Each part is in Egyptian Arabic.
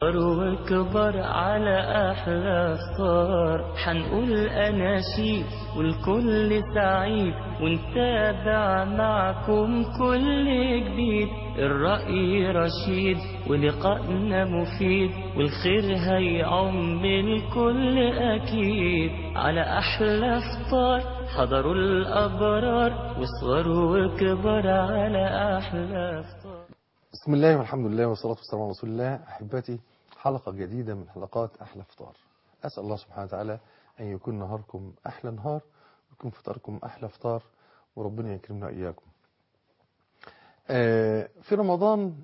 واكبر على أحلى فطار حنقول أناشيد والكل سعيد ونتابع معكم كل جديد الرأي رشيد ولقائنا مفيد والخير هيعم الكل أكيد على أحلى فطار حضروا الأبرار وصغروا وكبر على أحلى فطار بسم الله والحمد لله والصلاة والسلام على رسول الله أحبتي حلقة جديدة من حلقات أحلى فطار أسأل الله سبحانه وتعالى أن يكون نهاركم أحلى نهار ويكون فطاركم أحلى فطار وربنا يكرمنا إياكم في رمضان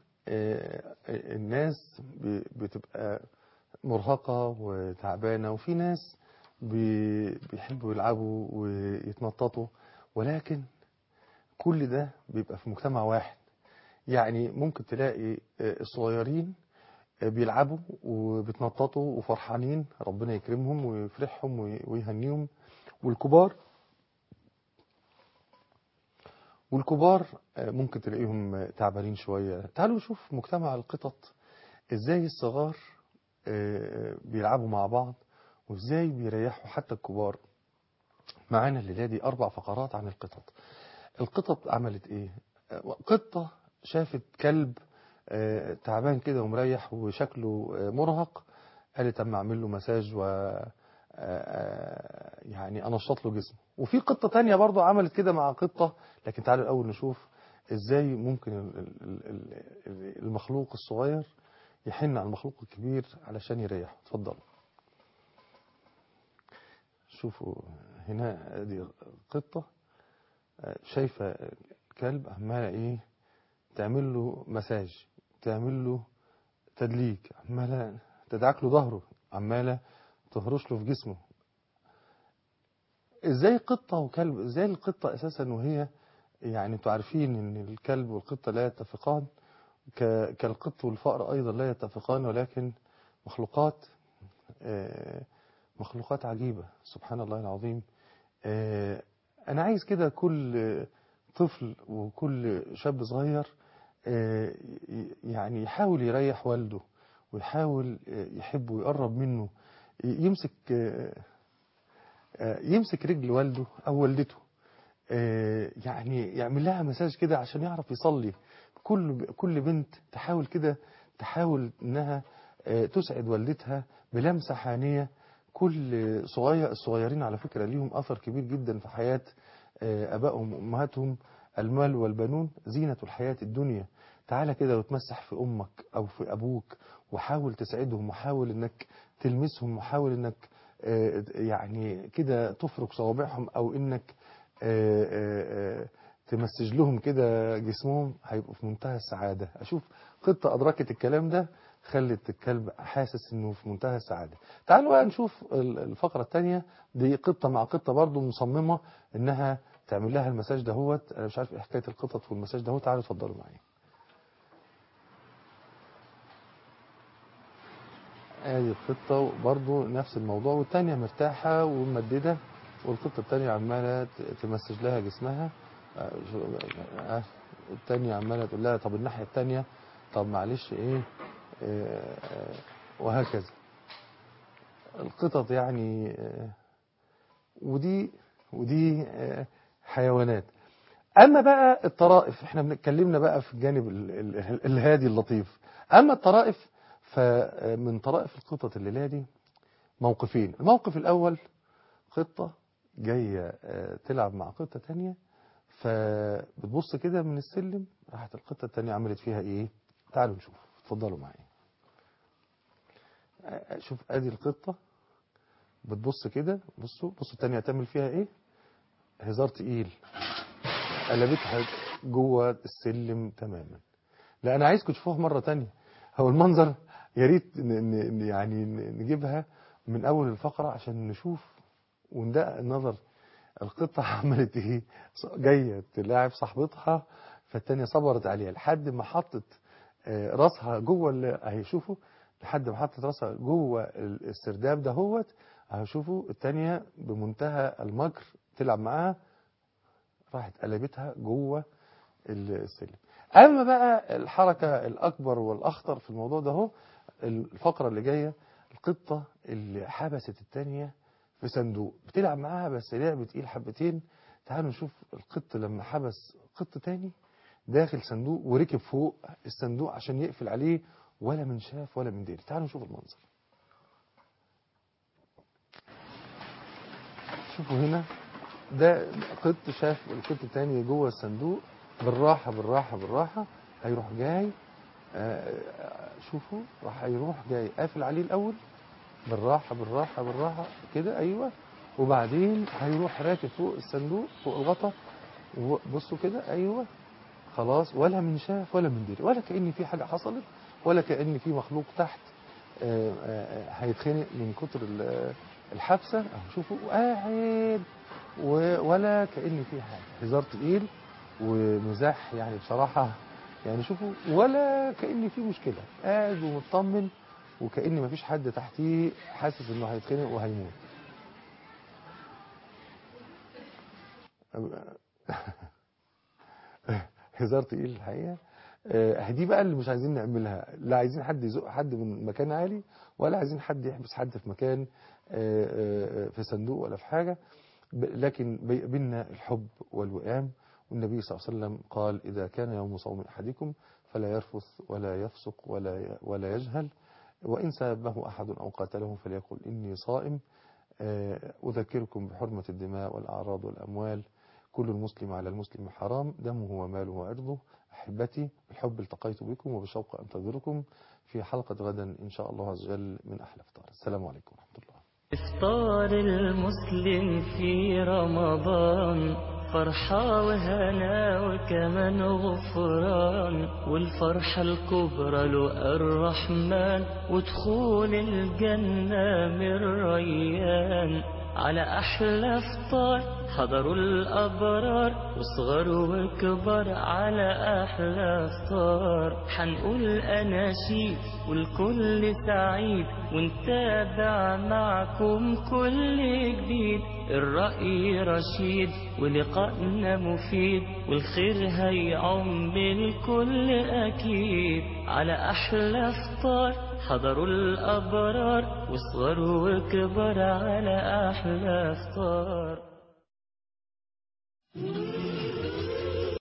الناس بتبقى مرهقة وتعبانة وفي ناس بيحبوا يلعبوا ويتنططوا ولكن كل ده بيبقى في مجتمع واحد يعني ممكن تلاقي الصغيرين بيلعبوا وبيتنططوا وفرحانين ربنا يكرمهم ويفرحهم ويهنيهم والكبار والكبار ممكن تلاقيهم تعبانين شوية تعالوا نشوف مجتمع القطط ازاي الصغار بيلعبوا مع بعض وازاي بيريحوا حتى الكبار معانا الليلة دي أربع فقرات عن القطط القطط عملت ايه قطة شافت كلب تعبان كده ومريح وشكله مرهق قالت اما اعمل له مساج و يعني انشط له جسمه وفي قطة تانية برضو عملت كده مع قطة لكن تعالوا الاول نشوف ازاي ممكن المخلوق الصغير يحن على المخلوق الكبير علشان يريحه اتفضلوا شوفوا هنا ادي قطة شايفة كلب عمالة ايه تعمل له مساج تعمل له تدليك عمالة تدعك له ظهره عمالة تهرش له في جسمه ازاي قطة وكلب ازاي القطة اساسا وهي يعني انتوا عارفين ان الكلب والقطة لا يتفقان كالقط والفأر ايضا لا يتفقان ولكن مخلوقات مخلوقات عجيبة سبحان الله العظيم انا عايز كده كل طفل وكل شاب صغير يعني يحاول يريح والده ويحاول يحبه ويقرب منه يمسك يمسك رجل والده أو والدته يعني يعمل لها مساج كده عشان يعرف يصلي كل كل بنت تحاول كده تحاول انها تسعد والدتها بلمسة حانية كل صغير الصغيرين على فكرة ليهم أثر كبير جدا في حياة أبائهم وأمهاتهم المال والبنون زينة الحياة الدنيا تعالى كده وتمسح في أمك أو في أبوك وحاول تسعدهم وحاول أنك تلمسهم وحاول أنك يعني كده تفرك صوابعهم أو أنك تمسج لهم كده جسمهم هيبقوا في منتهى السعادة أشوف قطة أدركت الكلام ده خلت الكلب حاسس انه في منتهى السعادة تعالوا بقى نشوف الفقرة الثانية دي قطة مع قطة برضو مصممة انها تعمل لها المساج دهوت انا مش عارف ايه حكايه القطط والمساج دهوت تعالوا اتفضلوا معايا ادي القطه برضو نفس الموضوع والثانيه مرتاحه وممدده والقطه الثانيه عماله تمسج لها جسمها الثانيه عماله تقول لها طب الناحيه الثانيه طب معلش ايه وهكذا القطط يعني ودي ودي حيوانات اما بقى الطرائف احنا بنتكلمنا بقى في الجانب الهادي اللطيف اما الطرائف فمن طرائف القطط الليله دي موقفين الموقف الاول قطه جايه تلعب مع قطه تانية فبتبص كده من السلم راحت القطه التانية عملت فيها ايه تعالوا نشوف اتفضلوا معايا شوف ادي القطه بتبص كده بصوا بصوا التانية هتعمل فيها ايه هزار تقيل قلبتها جوه السلم تماما لا انا عايزكم تشوفوها مره تانية هو المنظر يا ريت يعني نجيبها من اول الفقره عشان نشوف وندقق النظر القطه عملت ايه جايه تلاعب صاحبتها فالتانية صبرت عليها لحد ما حطت راسها جوه اهي شوفوا لحد ما حطت راسها جوه السرداب دهوت هشوفوا التانية بمنتهى المكر تلعب معاها راحت قلبتها جوه السلم اما بقى الحركة الاكبر والاخطر في الموضوع ده هو الفقرة اللي جاية القطة اللي حبست التانية في صندوق بتلعب معاها بس لعب تقيل حبتين تعالوا نشوف القط لما حبس قط تاني داخل صندوق وركب فوق الصندوق عشان يقفل عليه ولا من شاف ولا من دير تعالوا نشوف المنظر شوفوا هنا ده قط شاف القط التاني جوه الصندوق بالراحة بالراحة بالراحة هيروح جاي آه، شوفوا راح هيروح جاي قافل عليه الأول بالراحة بالراحة بالراحة كده أيوة وبعدين هيروح راكب فوق الصندوق فوق الغطا وبصوا كده أيوة خلاص ولا من شاف ولا من دري ولا كأن في حاجة حصلت ولا كأن في مخلوق تحت آه، آه، هيتخنق من كتر ال- الحبسة اهو شوفوا قاعد و- ولا كأن في حاجة هزار تقيل ومزاح يعني بصراحة يعني شوفوا ولا كأن في مشكلة قاعد ومطمن وكأن مفيش حد تحتيه حاسس انه هيتخنق وهيموت هزار تقيل الحقيقة آه، دي بقى اللي مش عايزين نعملها لا عايزين حد يزق حد من مكان عالي ولا عايزين حد يحبس حد في مكان آه، آه، في صندوق ولا في حاجة ب- لكن بي- بينا الحب والوئام والنبي صلى الله عليه وسلم قال إذا كان يوم صوم أحدكم فلا يرفث ولا يفسق ولا ي- ولا يجهل وإن سابه أحد أو قاتله فليقل إني صائم آه، أذكركم بحرمة الدماء والأعراض والأموال كل المسلم على المسلم حرام دمه وماله وعرضه أحبتي بالحب التقيت بكم وبشوق أنتظركم في حلقة غدا إن شاء الله عز وجل من أحلى فطار السلام عليكم ورحمة الله إفطار المسلم في رمضان فرحة وهنا وكمان غفران والفرحة الكبرى له الرحمن ودخول الجنة من ريان على أحلى فطار حضروا الأبرار وصغر وكبر على أحلى فطار حنقول أناشيد والكل سعيد ونتابع معكم كل جديد الرأي رشيد ولقائنا مفيد والخير هيعم الكل أكيد على أحلى فطار حضروا الأبرار وصغر وكبر على أحلى فطار